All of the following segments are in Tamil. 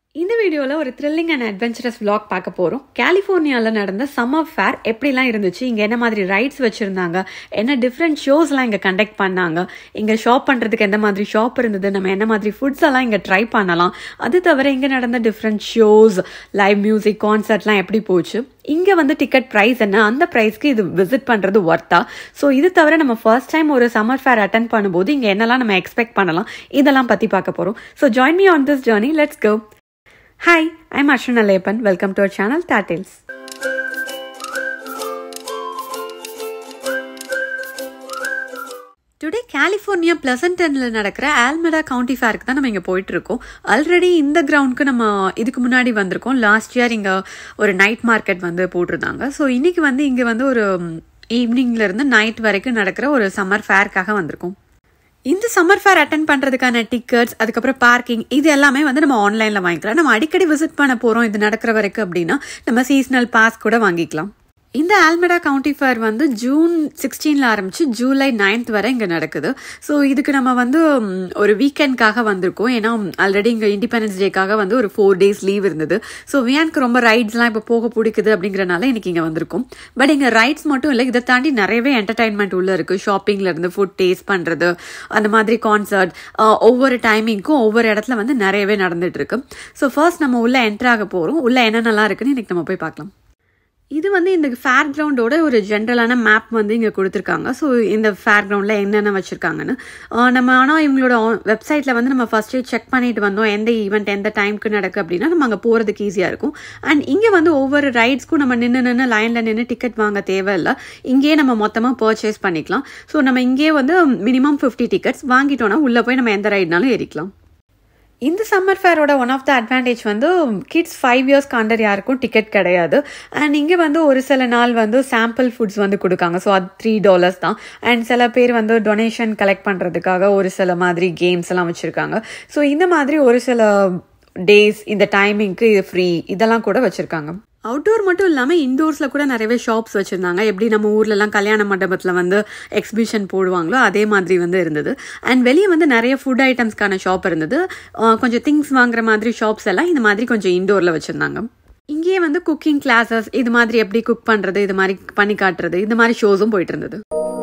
இந்த வீடியோவில் ஒரு த்ரில்லிங் அண்ட் அட்வென்ச்சரஸ் vlog பார்க்க போகிறோம் கலிஃபோர்னியாவில் நடந்த சம்மர் ஃபேர் எப்படிலாம் இருந்துச்சு இங்கே என்ன மாதிரி ரைட்ஸ் வச்சுருந்தாங்க என்ன டிஃப்ரெண்ட் ஷோஸ்லாம் இங்கே கண்டக்ட் பண்ணாங்க இங்கே ஷாப் பண்ணுறதுக்கு எந்த மாதிரி ஷாப் இருந்தது நம்ம என்ன மாதிரி ஃபுட்ஸ் எல்லாம் இங்கே ட்ரை பண்ணலாம் அது தவிர இங்கே நடந்த டிஃப்ரெண்ட் ஷோஸ் லைவ் மியூசிக் கான்சர்ட்லாம் எப்படி போச்சு இங்கே வந்து டிக்கெட் ப்ரைஸ் என்ன அந்த ப்ரைஸ்க்கு இது விசிட் பண்ணுறது ஒர்த்தா ஸோ இது தவிர நம்ம ஃபர்ஸ்ட் டைம் ஒரு சம்மர் ஃபேர் அட்டன் பண்ணும்போது இங்கே என்னெல்லாம் நம்ம எக்ஸ்பெக்ட் பண்ணலாம் இதெல்லாம் பற்றி பார்க்க போகிறோம் so join me on this journey let's go Hi, I'm Ashwin Alepan. Welcome to our channel Tatils. Today California பிளசன்டனில் நடக்கிற ஆல்மெடா கவுண்டி ஃபேருக்கு தான் நம்ம இங்கே போயிட்டு இருக்கோம் ஆல்ரெடி இந்த கிரவுண்டுக்கு நம்ம இதுக்கு முன்னாடி வந்திருக்கோம் லாஸ்ட் இயர் இங்கே ஒரு நைட் மார்க்கெட் வந்து போட்டிருந்தாங்க ஸோ இன்னைக்கு வந்து இங்கே வந்து ஒரு ஈவினிங்ல இருந்து நைட் வரைக்கும் நடக்கிற ஒரு சம்மர் ஃபேருக்காக வந்திருக்கோம் இந்த சம்மர் ஃபேர் அட்டன் பண்ணுறதுக்கான டிக்கெட்ஸ் அதுக்கப்புறம் பார்க்கிங் இது எல்லாமே வந்து நம்ம ஆன்லைனில் வாங்கிக்கலாம் நம்ம அடிக்கடி விசிட் பண்ண போகிறோம் இது நடக்கிற வரைக்கும் அப்படின்னா நம்ம சீசனல் பாஸ் கூட வாங்கிக்கலாம் இந்த ஆல்மெடா கவுண்டி ஃபேர் வந்து ஜூன் சிக்ஸ்டீனில் ஆரம்பிச்சு ஜூலை நைன்த் வரை இங்கே நடக்குது ஸோ இதுக்கு நம்ம வந்து ம், ஒரு வீக்கெண்ட்காக வந்திருக்கோம் ஏன்னா ஆல்ரெடி இங்கே இண்டிபெண்டன்ஸ் டேக்காக வந்து ஒரு ஃபோர் டேஸ் லீவ் இருந்தது ஸோ வியானுக்கு ரொம்ப ரைட்ஸ்லாம் இப்போ போக பிடிக்குது அப்படிங்கிறனால இன்னைக்கு இங்கே வந்திருக்கோம் பட் இங்கே ரைட்ஸ் மட்டும் இல்லை இதை தாண்டி நிறையவே என்டர்டைன்மெண்ட் உள்ள இருக்குது ஷாப்பிங்ல இருந்து ஃபுட் டேஸ்ட் பண்ணுறது அந்த மாதிரி கான்சர்ட் ஒவ்வொரு டைமிங்க்கும் ஒவ்வொரு இடத்துல வந்து நிறையவே நடந்துட்டு இருக்கு ஸோ ஃபர்ஸ்ட் நம்ம உள்ள என்டர் ஆக போகிறோம் உள்ள என்னென்னலாம் இருக்குன்னு இன்னைக்கு நம்ம போய் பார்க்கலாம் இது வந்து இந்த ஃபேர் கிரவுண்டோட ஒரு ஜென்ரலான மேப் வந்து இங்கே கொடுத்துருக்காங்க ஸோ இந்த ஃபேர் கிரவுண்டில் என்னென்ன வச்சுருக்காங்கன்னு ஆஹ் நம்ம ஆனால் இவங்களோட வெப்சைட்டில் வந்து நம்ம ஃபஸ்ட்டே செக் பண்ணிட்டு வந்தோம் எந்த ஈவெண்ட் எந்த டைம்க்கு நடக்கு அப்படின்னா நம்ம அங்கே போகிறதுக்கு ஈஸியாக இருக்கும் அண்ட் இங்கே வந்து ஒவ்வொரு ரைட்ஸ்க்கும் நம்ம நின்று நின்று லைனில் நின்று டிக்கெட் வாங்க தேவையில்லை இங்கேயே நம்ம மொத்தமாக பர்ச்சேஸ் பண்ணிக்கலாம் ஸோ நம்ம இங்கேயே வந்து மினிமம் ஃபிஃப்டி டிக்கெட்ஸ் வாங்கிட்டோம்னா உள்ளே போய் நம்ம எந்த ரைட்னாலும் ஏறிக்கலாம் இந்த சம்மர் ஃபேரோட ஒன் ஆஃப் த அட்வான்டேஜ் வந்து கிட்ஸ் ஃபைவ் இயர்ஸ்க்கு அண்டர் யாருக்கும் டிக்கெட் கிடையாது அண்ட் இங்கே வந்து ஒரு சில நாள் வந்து சாம்பிள் ஃபுட்ஸ் வந்து கொடுக்காங்க ஸோ அது த்ரீ டாலர்ஸ் தான் அண்ட் சில பேர் வந்து டொனேஷன் கலெக்ட் பண்ணுறதுக்காக ஒரு சில மாதிரி கேம்ஸ் எல்லாம் வச்சுருக்காங்க ஸோ இந்த மாதிரி ஒரு சில டேஸ் இந்த டைமிங்க்கு இது ஃப்ரீ இதெல்லாம் கூட வச்சுருக்காங்க அவுட்டோர் மட்டும் இல்லாமல் இண்டோர்ஸில் கூட நிறையவே ஷாப்ஸ் வச்சுருந்தாங்க எப்படி நம்ம ஊர்லலாம் கல்யாண மண்டபத்தில் வந்து எக்ஸிபிஷன் போடுவாங்களோ அதே மாதிரி வந்து இருந்தது அண்ட் வெளியே வந்து நிறைய ஃபுட் ஐட்டம்ஸ்க்கான ஷாப் இருந்தது அஹ் கொஞ்சம் திங்ஸ் வாங்குற மாதிரி ஷாப்ஸ் எல்லாம் இந்த மாதிரி கொஞ்சம் இண்டோரில் வச்சுருந்தாங்க இங்கேயே வந்து குக்கிங் கிளாஸஸ் இது மாதிரி எப்படி குக் பண்ணுறது இது மாதிரி பண்ணி காட்டுறது இந்த மாதிரி ஷோஸும் போயிட்டு இருந்தது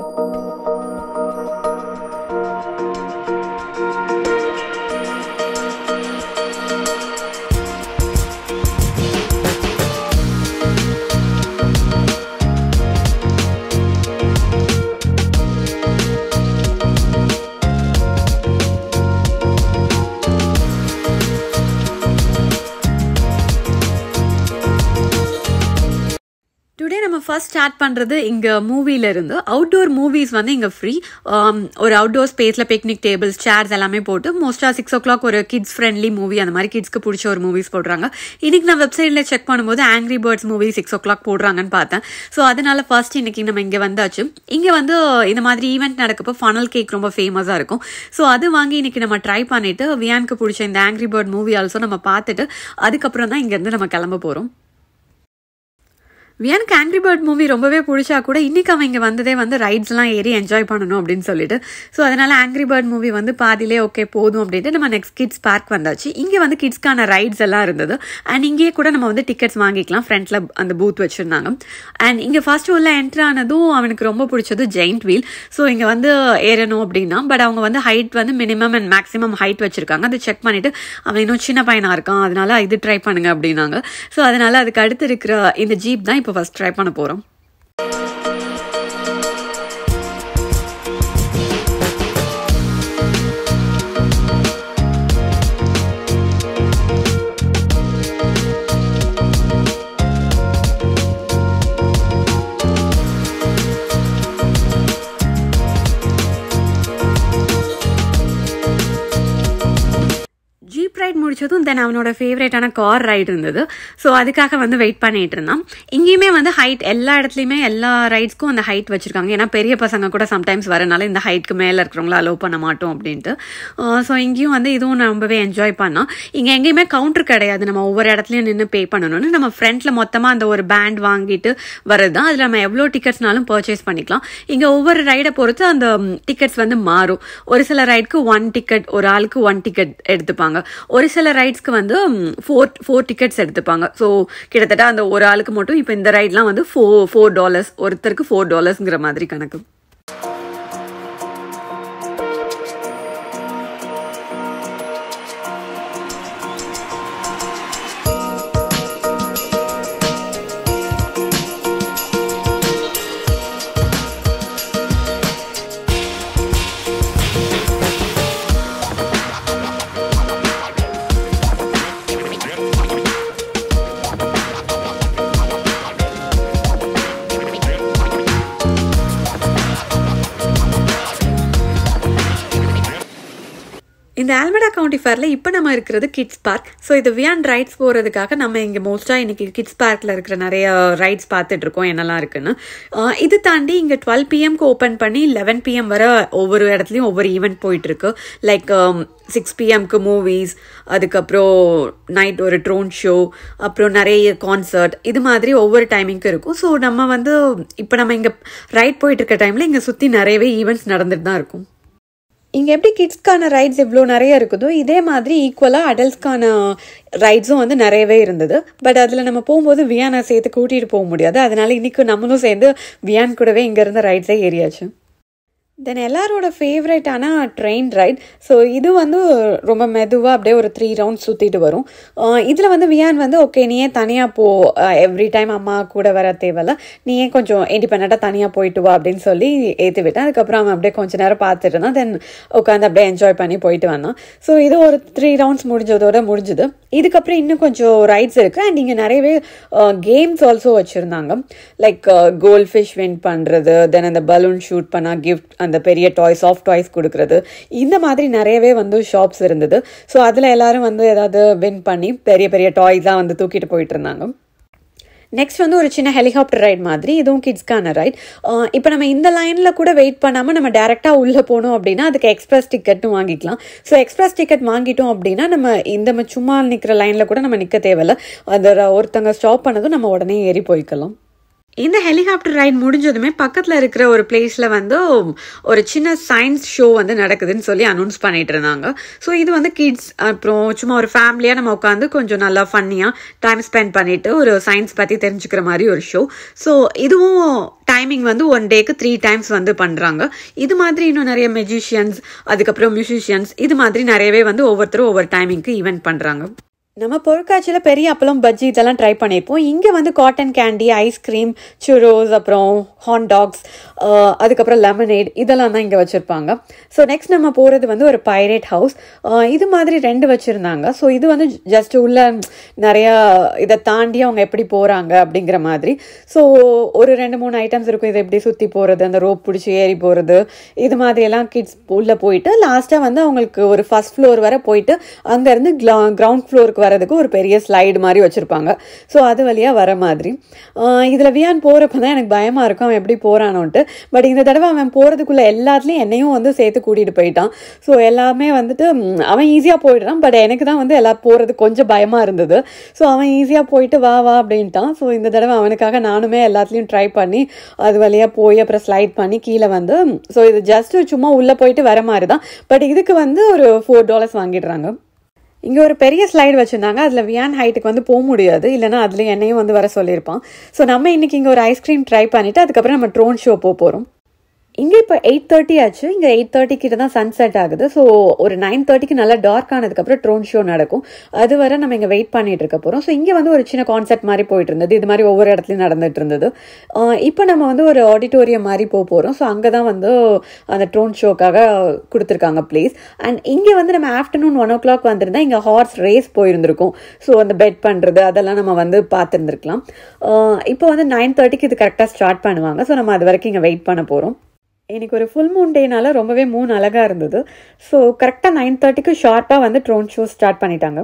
டுடே நம்ம ஃபர்ஸ்ட் ஸ்டார்ட் பண்ணுறது இங்கே மூவில இருந்து அவுட்டோர் மூவிஸ் வந்து இங்கே ஃப்ரீ ஒரு அவுட்டோர் ஸ்பேஸில் பிக்னிக் டேபிள்ஸ் சேர்ஸ் எல்லாமே போட்டு மோஸ்ட்டாக சிக்ஸ் ஓ கிளாக் ஒரு கிட்ஸ் ஃப்ரெண்ட்லி மூவி அந்த மாதிரி கிட்ஸ்க்கு பிடிச்ச ஒரு மூவிஸ் போடுறாங்க இன்னைக்கு நான் வெப்சைட்டில் செக் பண்ணும்போது angry birds movie six o'clock போடுறாங்கன்னு பார்த்தேன் ஸோ அதனால ஃபர்ஸ்ட் இன்னைக்கு நம்ம இங்கே வந்தாச்சு இங்கே வந்து இந்த மாதிரி ஈவெண்ட் நடக்கப்போ ஃபனல் கேக் ரொம்ப ஃபேமஸாக இருக்கும் ஸோ அது வாங்கி இன்னைக்கு நம்ம ட்ரை பண்ணிட்டு வியானுக்கு பிடிச்ச இந்த ஆங்கிரி பேர்ட் மூவி ஆல்சோ நம்ம பார்த்துட்டு அதுக்கப்புறம் தான் இங்கேருந்து நம்ம கிளம்ப போகிறோம் வியானுக்கு ஆங்கிரி பேர்ட் மூவி ரொம்பவே பிடிச்சா கூட இன்னைக்கு அவன் இங்கே வந்ததே வந்து ரைட்ஸ்லாம் ஏறி என்ஜாய் பண்ணணும் அப்படின்னு சொல்லிட்டு ஸோ அதனால ஆங்கிரி பேர்ட் மூவி வந்து பாதியிலே ஓகே போதும் அப்படின்ட்டு நம்ம நெக்ஸ்ட் கிட்ஸ் பார்க் வந்தாச்சு இங்கே வந்து கிட்ஸ்க்கான ரைட்ஸ் எல்லாம் இருந்தது அண்ட் இங்கேயே கூட நம்ம வந்து டிக்கெட்ஸ் வாங்கிக்கலாம் ஃப்ரண்ட்ல அந்த பூத் வச்சிருந்தாங்க அண்ட் இங்கே ஃபர்ஸ்ட் உள்ள என்ட்ரு ஆனதும் அவனுக்கு ரொம்ப பிடிச்சது ஜெயிண்ட் வீல் ஸோ இங்கே வந்து ஏறணும் அப்படின்னா பட் அவங்க வந்து ஹைட் வந்து மினிமம் அண்ட் மேக்ஸிமம் ஹைட் வச்சிருக்காங்க அதை செக் பண்ணிட்டு அவன் இன்னும் சின்ன பையனா இருக்கான் அதனால இது ட்ரை பண்ணுங்க அப்படின்னாங்க ஸோ அதனால அதுக்கு அடுத்து இருக்கிற இந்த ஜீப் தான் இப்போ ஃபர்ஸ்ட் ட்ரை பண்ண போகிறோம் ஜீப் ரைட் முடிச்சதும் தென் அவனோட ஃபேவரேட்டான கார் ரைடு இருந்தது ஸோ அதுக்காக வந்து வெயிட் பண்ணிட்டு இருந்தான் இங்கேயுமே வந்து ஹைட் எல்லா இடத்துலையுமே எல்லா ரைட்ஸ்க்கும் அந்த ஹைட் வச்சிருக்காங்க ஏன்னா பெரிய பசங்க கூட சம்டைம்ஸ் வரனால இந்த ஹைட்க்கு மேலே இருக்கிறவங்கள அலோவ் பண்ண மாட்டோம் அப்படின்ட்டு ஸோ இங்கேயும் வந்து இதுவும் நான் ரொம்பவே என்ஜாய் பண்ணோம் இங்கே எங்கேயுமே கவுண்டர் கிடையாது நம்ம ஒவ்வொரு இடத்துலையும் நின்று பே பண்ணணும்னு நம்ம ஃப்ரண்ட்ல மொத்தமாக அந்த ஒரு பேண்ட் வாங்கிட்டு வர்றது தான் அதில் நம்ம எவ்வளோ டிக்கெட்ஸ்னாலும் பர்ச்சேஸ் பண்ணிக்கலாம் இங்கே ஒவ்வொரு ரைடை பொறுத்து அந்த டிக்கெட்ஸ் வந்து மாறும் ஒரு சில ரைடுக்கு ஒன் டிக்கெட் ஒரு ஆளுக்கு ஒன் டிக்கெட் எடுத்துப்பாங்க ஒரு சில ரைட்ஸ் ரைட்ஸ்க்கு வந்து ஃபோர் ஃபோர் டிக்கெட்ஸ் எடுத்துப்பாங்க ஸோ கிட்டத்தட்ட அந்த ஒரு ஆளுக்கு மட்டும் இப்போ இந்த ரைட்லாம் வந்து ஃபோர் ஃபோர் டாலர்ஸ் ஒருத்தருக்கு ஃபோர் டாலர்ஸ்ங்கிற மாதிரி கணக்கு இந்த ஆல்மடா கவுண்டி ஃபேரில் இப்போ நம்ம இருக்கிறது கிட்ஸ் பார்க் ஸோ இது வியான் ரைட்ஸ் போகிறதுக்காக நம்ம இங்கே மோஸ்ட்டாக இன்னைக்கு கிட்ஸ் பார்க்கில் இருக்கிற நிறைய ரைட்ஸ் பார்த்துட்டு இருக்கோம் என்னெல்லாம் இருக்குன்னு ஆஹ் இது தாண்டி இங்கே டுவெல் பிஎம்க்கு ஓப்பன் பண்ணி லெவன் பிஎம் வரை ஒவ்வொரு இடத்துலையும் ஒவ்வொரு ஈவெண்ட் போயிட்டு இருக்கு லைக் சிக்ஸ் பிஎம்க்கு மூவிஸ் அதுக்கப்புறம் நைட் ஒரு ட்ரோன் ஷோ அப்புறம் நிறைய கான்சர்ட் இது மாதிரி ஒவ்வொரு டைமிங்க்கு இருக்கும் ஸோ நம்ம வந்து இப்போ நம்ம இங்கே ரைட் போயிட்டு இருக்க டைமில் இங்கே சுற்றி நிறையவே ஈவெண்ட்ஸ் நடந்துட்டு தான் இருக்கும் இங்கே எப்படி கிட்ஸ்க்கான ரைட்ஸ் இவ்வளோ நிறைய இருக்குதோ இதே மாதிரி ஈக்குவலாக அடல்ட்ஸ்க்கான ரைட்ஸும் வந்து நிறையவே இருந்தது பட் அதில் நம்ம போகும்போது வியானை சேர்த்து கூட்டிகிட்டு போக முடியாது அதனால இன்னைக்கு நம்மளும் சேர்ந்து வியான் கூடவே இங்கே இருந்த ரைட்ஸே ஏறியாச்சு தென் எல்லாரோட ஃபேவரட்டான ட்ரெயின் ரைட் ஸோ இது வந்து ரொம்ப மெதுவாக அப்படியே ஒரு த்ரீ ரவுண்ட் சுற்றிட்டு வரும் இதில் வந்து வியான் வந்து ஓகே நீயே தனியாக போ எவ்ரி டைம் அம்மா கூட வர தேவையில்ல நீயே கொஞ்சம் இண்டிபெண்ட்டாக தனியாக போயிட்டு வா அப்படின்னு சொல்லி ஏற்றி விட்டேன் அதுக்கப்புறம் அவன் அப்படியே கொஞ்ச நேரம் பார்த்துட்டு இருந்தான் தென் உட்காந்து அப்படியே என்ஜாய் பண்ணி போயிட்டு வந்தான் ஸோ இது ஒரு த்ரீ ரவுண்ட்ஸ் முடிஞ்சதோட முடிஞ்சுது இதுக்கப்புறம் இன்னும் கொஞ்சம் ரைட்ஸ் இருக்குது அண்ட் இங்கே நிறையவே கேம்ஸ் ஆல்சோ வச்சுருந்தாங்க லைக் கோல்ட் ஃபிஷ் வின் பண்ணுறது தென் அந்த பலூன் ஷூட் பண்ணால் கிஃப்ட் அந்த பெரிய டாய்ஸ் சாஃப்ட் டாய்ஸ் கொடுக்கறது இந்த மாதிரி நிறையவே வந்து ஷாப்ஸ் இருந்தது ஸோ அதில் எல்லாரும் வந்து ஏதாவது வின் பண்ணி பெரிய பெரிய டாய்ஸாக வந்து தூக்கிட்டு போயிட்டு இருந்தாங்க நெக்ஸ்ட் வந்து ஒரு சின்ன ஹெலிகாப்டர் ரைட் மாதிரி இதுவும் கிட்ஸ்க்கான ரைட் இப்போ நம்ம இந்த லைனில் கூட வெயிட் பண்ணாமல் நம்ம டேரெக்டாக உள்ளே போனோம் அப்படின்னா அதுக்கு எக்ஸ்பிரஸ் டிக்கெட்டும் வாங்கிக்கலாம் ஸோ எக்ஸ்பிரஸ் டிக்கெட் வாங்கிட்டோம் அப்படின்னா நம்ம இந்த சும்மா நிற்கிற லைனில் கூட நம்ம நிற்க தேவையில்ல அந்த ஒருத்தங்க ஸ்டாப் பண்ணதும் நம்ம உடனே ஏறி போய்க்கலாம் இந்த ஹெலிகாப்டர் ரைட் முடிஞ்சதுமே பக்கத்தில் இருக்கிற ஒரு பிளேஸில் வந்து ஒரு சின்ன சயின்ஸ் ஷோ வந்து நடக்குதுன்னு சொல்லி அனௌன்ஸ் பண்ணிட்டு இருந்தாங்க ஸோ இது வந்து கிட்ஸ் அப்புறம் சும்மா ஒரு ஃபேமிலியாக நம்ம உட்காந்து கொஞ்சம் நல்லா ஃபன்னியாக டைம் ஸ்பெண்ட் பண்ணிட்டு ஒரு சயின்ஸ் பற்றி தெரிஞ்சுக்கிற மாதிரி ஒரு ஷோ ஸோ இதுவும் டைமிங் வந்து ஒன் டேக்கு த்ரீ டைம்ஸ் வந்து பண்ணுறாங்க இது மாதிரி இன்னும் நிறைய மெஜிஷியன்ஸ் அதுக்கப்புறம் மியூசிஷியன்ஸ் இது மாதிரி நிறையவே வந்து ஒவ்வொருத்தரும் ஒவ்வொரு டைமிங்க்கு ஈவெண்ட் பண்ணுறாங்க நம்ம பொருட்காட்சியில் பெரிய அப்பளம் பஜ்ஜி இதெல்லாம் ட்ரை பண்ணியிருப்போம் இங்கே வந்து காட்டன் கேண்டி ஐஸ்கிரீம் சுரோஸ் அப்புறம் ஹான் டாக்ஸ் அதுக்கப்புறம் லெமனேட் இதெல்லாம் தான் இங்கே வச்சுருப்பாங்க ஸோ நெக்ஸ்ட் நம்ம போகிறது வந்து ஒரு பைரேட் ஹவுஸ் இது மாதிரி ரெண்டு வச்சுருந்தாங்க ஸோ இது வந்து ஜஸ்ட் உள்ள நிறையா இதை தாண்டி அவங்க எப்படி போகிறாங்க அப்படிங்கிற மாதிரி ஸோ ஒரு ரெண்டு மூணு ஐட்டம்ஸ் இருக்கும் இதை எப்படி சுற்றி போகிறது அந்த ரோப் பிடிச்சி ஏறி போகிறது இது மாதிரியெல்லாம் கிட்ஸ் உள்ளே போயிட்டு லாஸ்ட்டாக வந்து அவங்களுக்கு ஒரு ஃபஸ்ட் ஃப்ளோர் வரை போயிட்டு அங்கேருந்து கிரவுண்ட் ஃப்ளோருக்கு வரதுக்கு ஒரு பெரிய ஸ்லைடு மாதிரி வச்சுருப்பாங்க ஸோ அது வழியாக வர மாதிரி இதில் வியான் போகிறப்ப தான் எனக்கு பயமாக இருக்கும் அவன் எப்படி போகிறானோன்ட்டு பட் இந்த தடவை அவன் போகிறதுக்குள்ளே எல்லாத்துலேயும் என்னையும் வந்து சேர்த்து கூட்டிகிட்டு போயிட்டான் ஸோ எல்லாமே வந்துட்டு அவன் ஈஸியாக போயிடுறான் பட் எனக்கு தான் வந்து எல்லாம் போகிறது கொஞ்சம் பயமாக இருந்தது ஸோ அவன் ஈஸியாக போயிட்டு வா வா அப்படின்ட்டான் ஸோ இந்த தடவை அவனுக்காக நானுமே எல்லாத்துலேயும் ட்ரை பண்ணி அது வழியாக போய் அப்புறம் ஸ்லைட் பண்ணி கீழே வந்து ஸோ இது ஜஸ்ட்டு சும்மா உள்ளே போயிட்டு வர மாதிரி தான் பட் இதுக்கு வந்து ஒரு ஃபோர் டாலர்ஸ் வாங்கிடுறாங்க இங்கே ஒரு பெரிய ஸ்லைடு வச்சுருந்தாங்க அதில் வியான் ஹைட்டுக்கு வந்து போக முடியாது இல்லைனா அதில் என்னையும் வந்து வர சொல்லியிருப்பான் ஸோ நம்ம இன்றைக்கி இங்கே ஒரு ஐஸ்கிரீம் ட்ரை பண்ணிவிட்டு அதுக்கப்புறம் நம்ம ட்ரோன் ஷோ போக போகிறோம் இங்கே இப்போ எயிட் தேர்ட்டி ஆச்சு இங்கே எயிட் தேர்ட்டி கிட்ட தான் சன் செட் ஆகுது ஸோ ஒரு நைன் தேர்ட்டிக்கு நல்லா டார்க் ஆனதுக்கப்புறம் ட்ரோன் ஷோ நடக்கும் அது வரை நம்ம இங்கே வெயிட் பண்ணிட்டு இருக்க போகிறோம் ஸோ இங்கே வந்து ஒரு சின்ன கான்செப்ட் மாதிரி போயிட்டு இருந்தது இது மாதிரி ஒவ்வொரு இடத்துலையும் நடந்துட்டு இருந்தது இப்போ நம்ம வந்து ஒரு ஆடிட்டோரியம் மாதிரி போக போகிறோம் ஸோ அங்கே தான் வந்து அந்த ட்ரோன் ஷோக்காக கொடுத்துருக்காங்க பிளேஸ் அண்ட் இங்கே வந்து நம்ம ஆஃப்டர்நூன் ஒன் ஓ கிளாக் வந்திருந்தா இங்கே ஹார்ஸ் ரேஸ் போயிருந்திருக்கும் ஸோ அந்த பெட் பண்ணுறது அதெல்லாம் நம்ம வந்து பார்த்துருந்துருக்கலாம் இப்போ வந்து நைன் தேர்ட்டிக்கு இது கரெக்டாக ஸ்டார்ட் பண்ணுவாங்க ஸோ நம்ம அது வரைக்கும் இங்கே வெயிட் பண்ண போகிறோம் எனக்கு ஒரு ஃபுல் மூன் டேனால ரொம்பவே மூணு அழகாக இருந்தது ஸோ கரெக்டாக நைன் தேர்ட்டிக்கு ஷார்ப்பாக வந்து ட்ரோன் ஷோ ஸ்டார்ட் பண்ணிட்டாங்க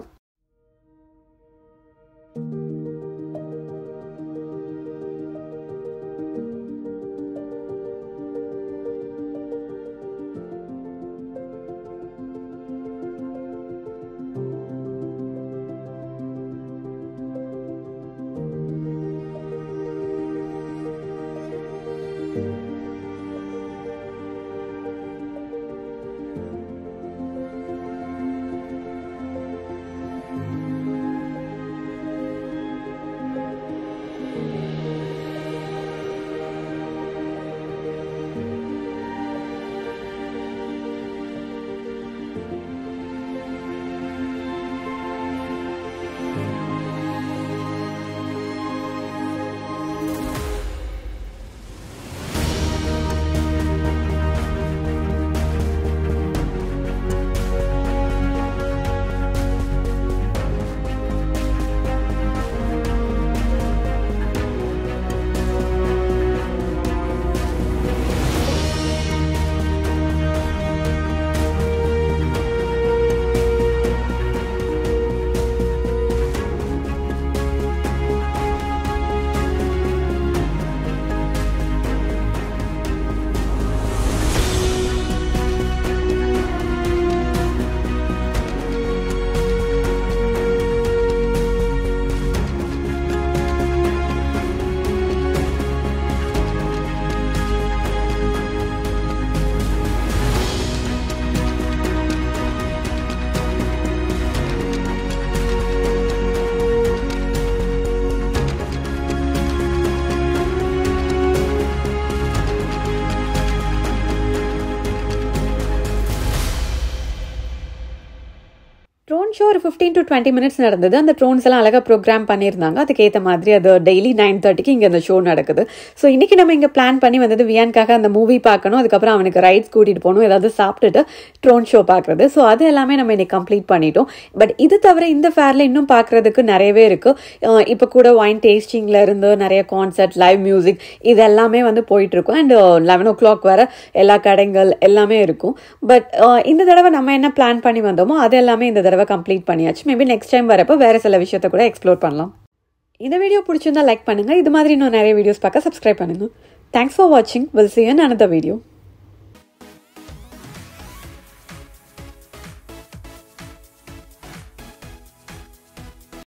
ஃபிஃப்டீன் டு டுவெண்ட்டி மினிட்ஸ் நடந்தது அந்த ட்ரோன்ஸ் எல்லாம் அழகாக ப்ரோக்ராம் பண்ணியிருந்தாங்க அதுக்கேற்ற மாதிரி அது டெய்லி நைன் தேர்ட்டிக்கு இங்கே அந்த ஷோ நடக்குது ஸோ இன்னைக்கு நம்ம இங்கே பிளான் பண்ணி வந்தது வியான்காக அந்த மூவி பார்க்கணும் அதுக்கப்புறம் அவனுக்கு ரைட்ஸ் கூட்டிகிட்டு போகணும் ஏதாவது சாப்பிட்டுட்டு ட்ரோன் ஷோ பார்க்குறது ஸோ அது எல்லாமே நம்ம இன்னைக்கு கம்ப்ளீட் பண்ணிட்டோம் பட் இது தவிர இந்த ஃபேரில் இன்னும் பார்க்குறதுக்கு நிறையவே இருக்குது இப்போ கூட ஒயின் டேஸ்டிங்கில் இருந்து நிறைய கான்சர்ட் லைவ் மியூசிக் இது எல்லாமே வந்து போயிட்டு இருக்கும் அண்ட் லெவன் ஓ கிளாக் வர எல்லா கடைகள் எல்லாமே இருக்கும் பட் இந்த தடவை நம்ம என்ன பிளான் பண்ணி வந்தோமோ அது எல்லாமே இந்த தடவை கம்ப்ளீட் பண்ணியாச்சு மேபி நெக்ஸ்ட் டைம் வரப்போ வேறு சில விஷயத்த கூட எக்ஸ்ப்ளோர் பண்ணலாம் இந்த வீடியோ பிடிச்சிருந்தா லைக் பண்ணுங்கள் இது மாதிரி இன்னும் நிறைய வீடியோஸ் பார்க்க சப்ஸ்கிரைப் பண்ணுங்கள் தேங்க்ஸ் ஃபார் வாட்சிங் will see an another video